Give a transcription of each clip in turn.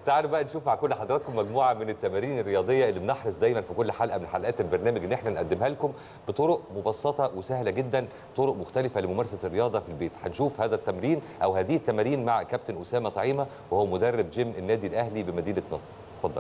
تعالوا بقى نشوف مع كل حضراتكم مجموعه من التمارين الرياضيه اللي بنحرص دايما في كل حلقه من حلقات البرنامج ان احنا نقدمها لكم بطرق مبسطه وسهله جدا طرق مختلفه لممارسه الرياضه في البيت هنشوف هذا التمرين او هذه التمارين مع كابتن اسامه طعيمه وهو مدرب جيم النادي الاهلي بمدينه نصر اتفضل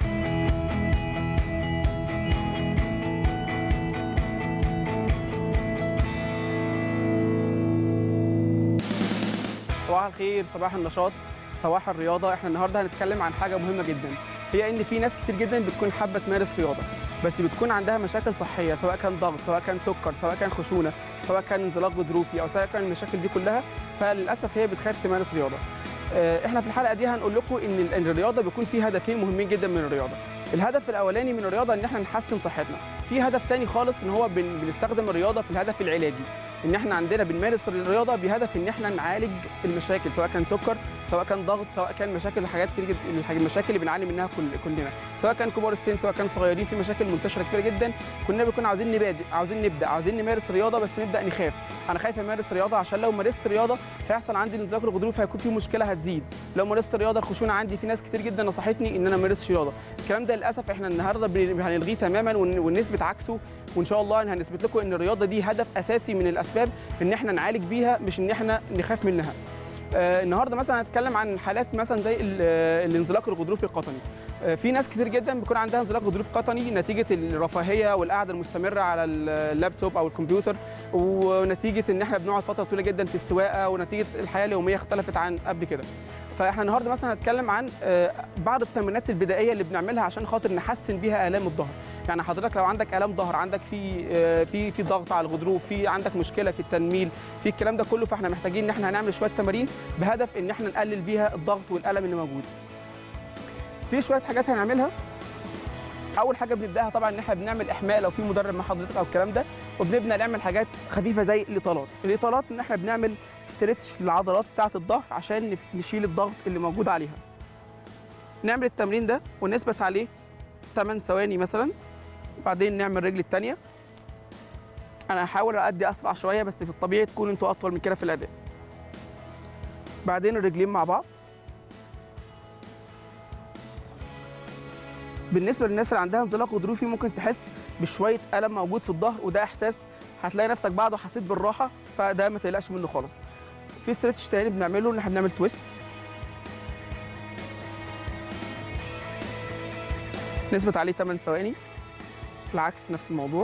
صباح الخير صباح النشاط صباح الرياضه احنا النهارده هنتكلم عن حاجه مهمه جدا هي ان في ناس كتير جدا بتكون حابه تمارس رياضه بس بتكون عندها مشاكل صحيه سواء كان ضغط سواء كان سكر سواء كان خشونه سواء كان انزلاق غضروفي او سواء كان المشاكل دي كلها فللاسف هي بتخاف تمارس رياضه آه، احنا في الحلقه دي هنقول لكم ان ال- إن الرياضه بيكون فيه هدفين مهمين جدا من الرياضه الهدف الاولاني من الرياضه ان احنا نحسن صحتنا في هدف تاني خالص ان هو بن- بنستخدم الرياضه في الهدف العلاجي ان احنا عندنا بنمارس الرياضه بهدف ان احنا نعالج المشاكل سواء كان سكر سواء كان ضغط سواء كان مشاكل حاجات كتير جدا الحاج- المشاكل اللي بنعاني منها كل كلنا سواء كان كبار السن سواء كان صغيرين في مشاكل منتشره كتير جدا كنا بنكون عاوزين نبادئ عاوزين نبدا عاوزين نمارس رياضه بس نبدا نخاف انا خايف امارس رياضه عشان لو مارست رياضه هيحصل عندي انزلاق الغضروف هيكون في مشكله هتزيد لو مارست رياضه الخشونه عندي في ناس كتير جدا نصحتني ان انا امارس رياضه الكلام ده للاسف احنا النهارده بن- هنلغيه تماما ون- ونثبت عكسه وان شاء الله هنثبت لكم ان الرياضه دي هدف اساسي من الاسباب ان احنا نعالج بيها مش ان احنا نخاف منها آه، النهارده مثلا هنتكلم عن حالات مثلا زي ال- آه، الانزلاق الغضروفي القطني آه، في ناس كتير جدا بيكون عندها انزلاق غضروفي قطني نتيجه الرفاهيه والقعده المستمره على اللابتوب او الكمبيوتر ونتيجه ان احنا بنقعد فتره طويله جدا في السواقه ونتيجه الحياه اليوميه اختلفت عن قبل كده فاحنا النهارده مثلا هنتكلم عن آه، بعض التمرينات البدائيه اللي بنعملها عشان خاطر نحسن بيها الام الظهر يعني حضرتك لو عندك الام ظهر عندك في آه، في في ضغط على الغضروف في عندك مشكله في التنميل في الكلام ده كله فاحنا محتاجين ان احنا هنعمل شويه تمارين بهدف ان احنا نقلل بيها الضغط والالم اللي موجود في شويه حاجات هنعملها اول حاجه بنبداها طبعا ان احنا بنعمل احماء لو في مدرب مع حضرتك او الكلام ده وبنبدا نعمل حاجات خفيفه زي الاطالات الاطالات ان احنا بنعمل ستريتش للعضلات بتاعه الظهر عشان نشيل الضغط اللي موجود عليها نعمل التمرين ده ونثبت عليه 8 ثواني مثلا بعدين نعمل الرجل الثانيه انا هحاول ادي اسرع شويه بس في الطبيعي تكون انتوا اطول من كده في الاداء بعدين الرجلين مع بعض بالنسبه للناس اللي عندها انزلاق غضروفي ممكن تحس بشويه الم موجود في الظهر وده احساس هتلاقي نفسك بعده حسيت بالراحه فده ما تقلقش منه خالص في ستريتش تاني بنعمله ان احنا بنعمل تويست نثبت عليه 8 ثواني العكس نفس الموضوع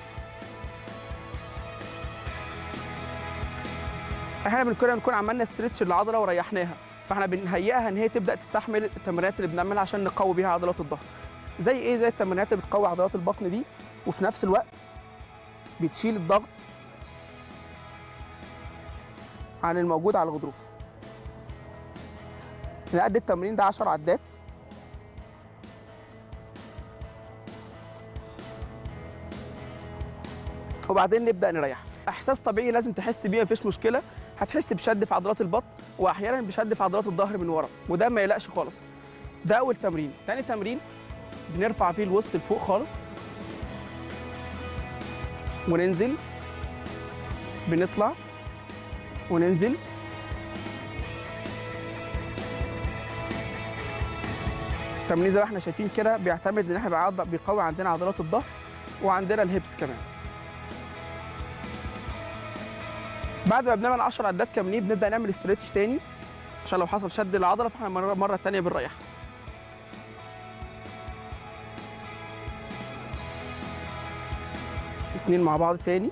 احنا بنكون بنكون عملنا ستريتش للعضله وريحناها فاحنا بنهيئها ان هي تبدا تستحمل التمرينات اللي بنعملها عشان نقوي بيها عضلات الظهر زي ايه زي التمرينات اللي بتقوي عضلات البطن دي وفي نفس الوقت بتشيل الضغط عن الموجود على الغضروف نقد التمرين ده 10 عدات وبعدين نبدا نريح احساس طبيعي لازم تحس بيه مفيش مشكله هتحس بشد في عضلات البطن واحيانا بشد في عضلات الظهر من ورا وده ما يقلقش خالص ده اول تمرين تاني تمرين بنرفع فيه الوسط لفوق خالص وننزل بنطلع وننزل التمرين زي ما احنا شايفين كده بيعتمد ان احنا بعض- بيقوي عندنا عضلات الظهر وعندنا الهيبس كمان بعد ما بنعمل 10 عدات كاملين بنبدا نعمل استريتش تاني عشان لو حصل شد العضله فاحنا مره مره تانيه بنريحها اتنين مع بعض تاني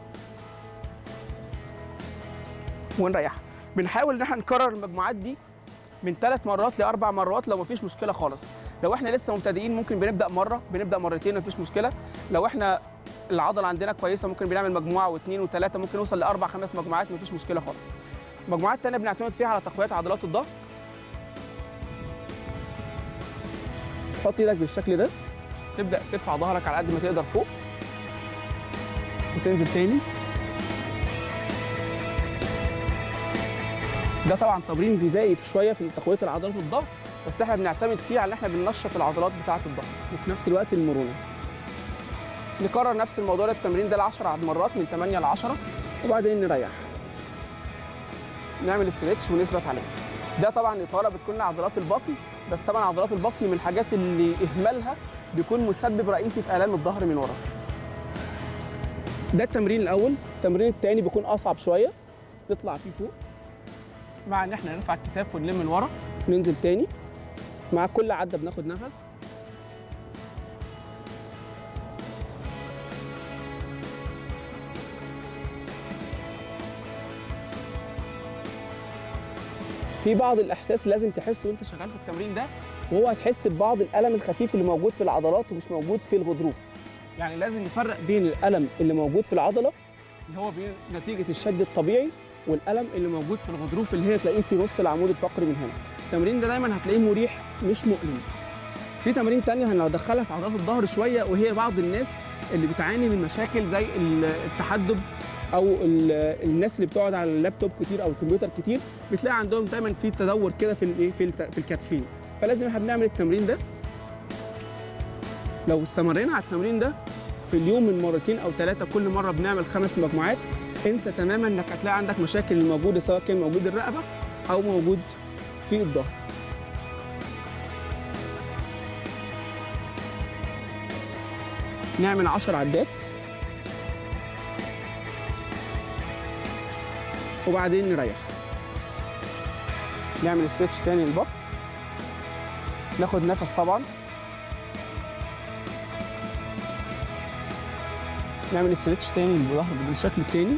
ونريحها بنحاول ان احنا نكرر المجموعات دي من ثلاث مرات لاربع مرات لو مفيش مشكله خالص لو احنا لسه مبتدئين ممكن بنبدا مره بنبدا مرتين مفيش مشكله لو احنا العضله عندنا كويسه ممكن بنعمل مجموعه واثنين وثلاثه ممكن نوصل لاربع خمس مجموعات مفيش مشكله خالص مجموعات تانية بنعتمد فيها على تقويه عضلات الظهر حط ايدك بالشكل ده تبدا ترفع ظهرك على قد ما تقدر فوق وتنزل تاني ده طبعا تمرين بدائي في شويه في تقويه العضلات الظهر بس احنا بنعتمد فيه على ان احنا بننشط العضلات بتاعه الظهر وفي نفس الوقت المرونه نكرر نفس الموضوع ده التمرين ده ل 10 مرات من 8 ل 10 وبعدين نريح نعمل استريتش ونثبت عليه ده طبعا اطاله بتكون لعضلات البطن بس طبعا عضلات البطن من الحاجات اللي اهمالها بيكون مسبب رئيسي في الام الظهر من ورا ده التمرين الاول التمرين الثاني بيكون اصعب شويه نطلع فيه فوق مع ان احنا نرفع الكتاف ونلم لورا ننزل تاني مع كل عده بناخد نفس في بعض الاحساس لازم تحسه وانت شغال في التمرين ده وهو هتحس ببعض الالم الخفيف اللي موجود في العضلات ومش موجود في الغضروف يعني لازم نفرق بين الالم اللي موجود في العضله اللي هو بين نتيجه الشد الطبيعي والالم اللي موجود في الغضروف اللي هي تلاقيه في نص العمود الفقري من هنا التمرين ده دايما هتلاقيه مريح مش مؤلم في تمارين تانية هندخلها في عضلات الظهر شويه وهي بعض الناس اللي بتعاني من مشاكل زي التحدب او ال- الناس اللي بتقعد على اللابتوب كتير او الكمبيوتر كتير بتلاقي عندهم دايما في تدور كده في الايه في الت- في الكتفين فلازم احنا بنعمل التمرين ده لو استمرينا على التمرين ده في اليوم من مرتين او ثلاثه كل مره بنعمل خمس مجموعات انسى تماما انك هتلاقي عندك مشاكل الموجوده سواء كان موجود الرقبه او موجود في الظهر نعمل 10 عدات وبعدين نريح نعمل سويتش تاني للبطن ناخد نفس طبعا نعمل السويتش تاني للظهر بالشكل التاني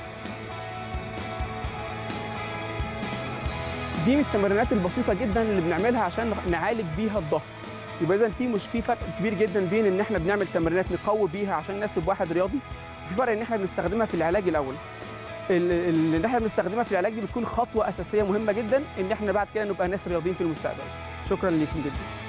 دي من التمرينات البسيطة جدا اللي بنعملها عشان نعالج بيها الظهر يبقى اذا في مش في فرق كبير جدا بين ان احنا بنعمل تمرينات نقوي بيها عشان نناسب واحد رياضي وفي فرق ان احنا بنستخدمها في العلاج الاول ال- ال- اللي احنا بنستخدمها في العلاج دي بتكون خطوه اساسيه مهمه جدا ان احنا بعد كده نبقى ناس رياضيين في المستقبل شكرا ليكم جدا